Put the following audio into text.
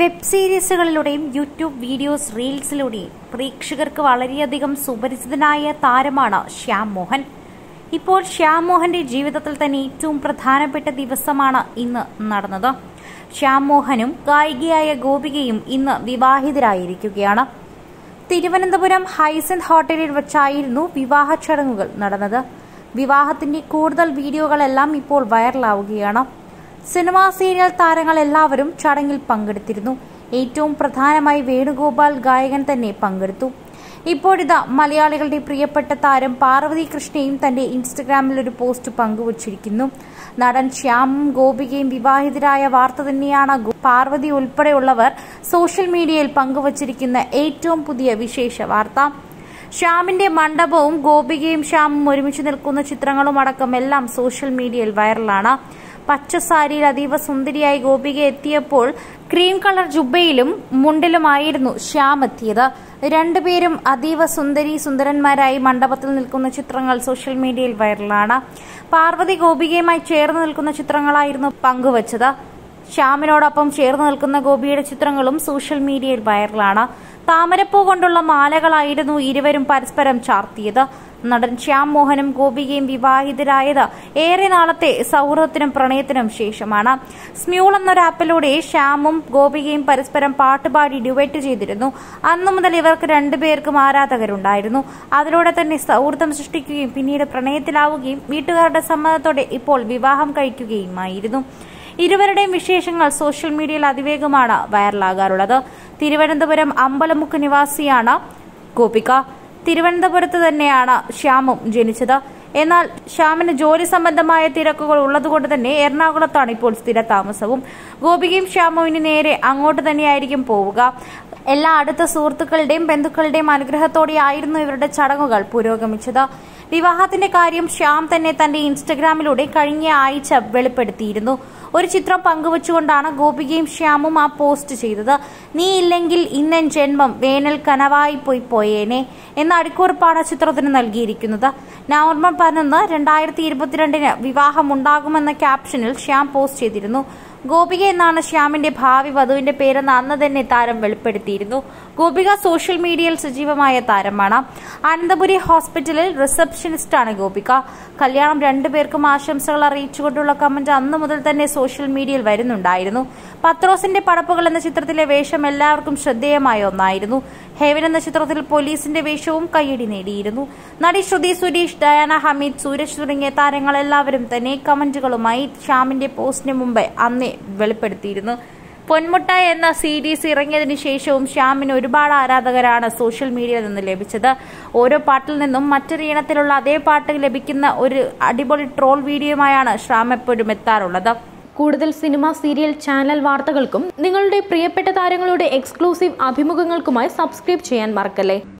web സീരീസുകളിലൂടെയും YouTube videos റീൽസിലൂടെയും പ്രേക്ഷകർക്ക് വളരെയധികം സുപരിചിതനായ താരമാണ് ശ്യാം മോഹൻ ഇപ്പോൾ ശ്യാം മോഹന്റെ ജീവിതത്തിൽ തന്നെ ഏറ്റവും പ്രധാനപ്പെട്ട ദിവസമാണ് ഇന്ന് നടന്നത് ശ്യാം മോഹനും ഗായികയായ ഗോപികയും ഇന്ന് വിവാഹിതരായിരിക്കുകയാണ് തിരുവനന്തപുരം ഹൈസെന്റ് ഹോട്ടലിൽ വെച്ചായിരുന്നു വിവാഹ ചടങ്ങുകൾ നടന്നത് വിവാഹത്തിന്റെ കൂടുതൽ വീഡിയോകളെല്ലാം ഇപ്പോൾ വൈറലാവുകയാണ് സിനിമാ സീരിയൽ താരങ്ങൾ എല്ലാവരും ചടങ്ങിൽ പങ്കെടുത്തിരുന്നു ഏറ്റവും പ്രധാനമായി വേണുഗോപാൽ ഗായകൻ തന്നെ പങ്കെടുത്തു ഇപ്പോഴിതാ മലയാളികളുടെ പ്രിയപ്പെട്ട താരം പാർവതി കൃഷ്ണയും തന്റെ ഇൻസ്റ്റഗ്രാമിൽ ഒരു പോസ്റ്റ് പങ്കുവച്ചിരിക്കുന്നു നടൻ ശ്യാമും ഗോപികയും വിവാഹിതരായ വാർത്ത തന്നെയാണ് ഗോ- പാർവതി ഉൾപ്പെടെയുള്ളവർ സോഷ്യൽ മീഡിയയിൽ പങ്കുവച്ചിരിക്കുന്ന ഏറ്റവും പുതിയ വിശേഷ വാർത്ത ശ്യാമിന്റെ മണ്ഡപവും ഗോപികയും ശ്യാമും ഒരുമിച്ച് നിൽക്കുന്ന ചിത്രങ്ങളും അടക്കം എല്ലാം സോഷ്യൽ മീഡിയയിൽ വൈറലാണ് പച്ച സാരിയിൽ അതീവ സുന്ദരിയായി ഗോപിക എത്തിയപ്പോൾ ക്രീം കളർ ജുബയിലും മുണ്ടിലുമായിരുന്നു ശ്യാം എത്തിയത് രണ്ടുപേരും അതീവ സുന്ദരി സുന്ദരന്മാരായി മണ്ഡപത്തിൽ നിൽക്കുന്ന ചിത്രങ്ങൾ സോഷ്യൽ മീഡിയയിൽ വൈറലാണ് പാർവതി ഗോപികയുമായി ചേർന്ന് നിൽക്കുന്ന ചിത്രങ്ങളായിരുന്നു പങ്കുവച്ചത് ശ്യാമിനോടൊപ്പം ചേർന്ന് നിൽക്കുന്ന ഗോപിയുടെ ചിത്രങ്ങളും സോഷ്യൽ മീഡിയയിൽ വൈറലാണ് താമരപ്പൂ കൊണ്ടുള്ള മാലകളായിരുന്നു ഇരുവരും പരസ്പരം ചാർത്തിയത് നടൻ ശ്യാം മോഹനും ഗോപികയും വിവാഹിതരായത് ഏറെ നാളത്തെ സൗഹൃദത്തിനും പ്രണയത്തിനും ശേഷമാണ് സ്മ്യൂൾ എന്നൊരു ആപ്പിലൂടെ ശ്യാമും ഗോപികയും പരസ്പരം പാട്ടുപാടി ഡ്യുവറ്റ് ചെയ്തിരുന്നു അന്നു മുതൽ ഇവർക്ക് രണ്ടുപേർക്കും ആരാധകരുണ്ടായിരുന്നു അതിലൂടെ തന്നെ സൗഹൃദം സൃഷ്ടിക്കുകയും പിന്നീട് പ്രണയത്തിലാവുകയും വീട്ടുകാരുടെ സമ്മതത്തോടെ ഇപ്പോൾ വിവാഹം കഴിക്കുകയുമായിരുന്നു ഇരുവരുടെയും വിശേഷങ്ങൾ സോഷ്യൽ മീഡിയയിൽ അതിവേഗമാണ് വൈറലാകാറുള്ളത് തിരുവനന്തപുരം അമ്പലമുക്ക് നിവാസിയാണ് ഗോപിക തിരുവനന്തപുരത്ത് തന്നെയാണ് ശ്യാമും ജനിച്ചത് എന്നാൽ ശ്യാമിന് ജോലി സംബന്ധമായ തിരക്കുകൾ ഉള്ളതുകൊണ്ട് തന്നെ എറണാകുളത്താണ് ഇപ്പോൾ സ്ഥിര താമസവും ഗോപികയും ശ്യാമും ഇനി നേരെ അങ്ങോട്ട് തന്നെയായിരിക്കും പോവുക എല്ലാ അടുത്ത സുഹൃത്തുക്കളുടെയും ബന്ധുക്കളുടെയും അനുഗ്രഹത്തോടെയായിരുന്നു ഇവരുടെ ചടങ്ങുകൾ പുരോഗമിച്ചത് വിവാഹത്തിന്റെ കാര്യം ശ്യാം തന്നെ തന്റെ ഇൻസ്റ്റഗ്രാമിലൂടെ കഴിഞ്ഞ ആഴ്ച വെളിപ്പെടുത്തിയിരുന്നു ഒരു ചിത്രം പങ്കുവച്ചുകൊണ്ടാണ് ഗോപികയും ശ്യാമും ആ പോസ്റ്റ് ചെയ്തത് നീ ഇല്ലെങ്കിൽ ഇന്നൻ ജന്മം വേനൽ കനവായി പോയി പോയേനെ എന്ന അടിക്കുറിപ്പാണ് ചിത്രത്തിന് നൽകിയിരിക്കുന്നത് നവംബർ പതിനൊന്ന് രണ്ടായിരത്തി ഇരുപത്തിരണ്ടിന് വിവാഹം ഉണ്ടാകുമെന്ന ക്യാപ്ഷനിൽ ശ്യാം പോസ്റ്റ് ചെയ്തിരുന്നു ഗോപിക എന്നാണ് ശ്യാമിന്റെ ഭാവി വധുവിന്റെ പേരെന്ന് അന്ന് തന്നെ താരം വെളിപ്പെടുത്തിയിരുന്നു ഗോപിക സോഷ്യൽ മീഡിയയിൽ സജീവമായ താരമാണ് അനന്തപുരി ഹോസ്പിറ്റലിൽ റിസപ്ഷനിസ്റ്റാണ് ഗോപിക കല്യാണം രണ്ടുപേർക്കും ആശംസകൾ അറിയിച്ചുകൊണ്ടുള്ള കമന്റ് അന്നു മുതൽ തന്നെ സോഷ്യൽ മീഡിയയിൽ വരുന്നുണ്ടായിരുന്നു പത്രോസിന്റെ പടപ്പുകൾ എന്ന ചിത്രത്തിലെ വേഷം എല്ലാവർക്കും ശ്രദ്ധേയമായ ഒന്നായിരുന്നു ഹെവൻ എന്ന ചിത്രത്തിൽ പോലീസിന്റെ വേഷവും കയ്യടി നേടിയിരുന്നു നടി ശ്രുതി സുരേഷ് ഡയാന ഹമീദ് സൂരജ് തുടങ്ങിയ താരങ്ങൾ എല്ലാവരും തന്നെ കമന്റുകളുമായി ശ്യാമിന്റെ പോസ്റ്റിന് മുമ്പ് അന്നേ വെളിപ്പെടുത്തിയിരുന്നു പൊന്മുട്ട എന്ന സീരീസ് ഇറങ്ങിയതിനു ശേഷവും ശ്യാമിന് ഒരുപാട് ആരാധകരാണ് സോഷ്യൽ മീഡിയയിൽ നിന്ന് ലഭിച്ചത് ഓരോ പാട്ടിൽ നിന്നും മറ്റൊരു ഇനത്തിലുള്ള അതേ പാട്ട് ലഭിക്കുന്ന ഒരു അടിപൊളി ട്രോൾ വീഡിയോയുമായാണ് ശ്യാം എപ്പോഴും എത്താറുള്ളത് കൂടുതൽ സിനിമ സീരിയൽ ചാനൽ വാർത്തകൾക്കും നിങ്ങളുടെ പ്രിയപ്പെട്ട താരങ്ങളുടെ എക്സ്ക്ലൂസീവ് അഭിമുഖങ്ങൾക്കുമായി സബ്സ്ക്രൈബ് ചെയ്യാൻ മറക്കല്ലേ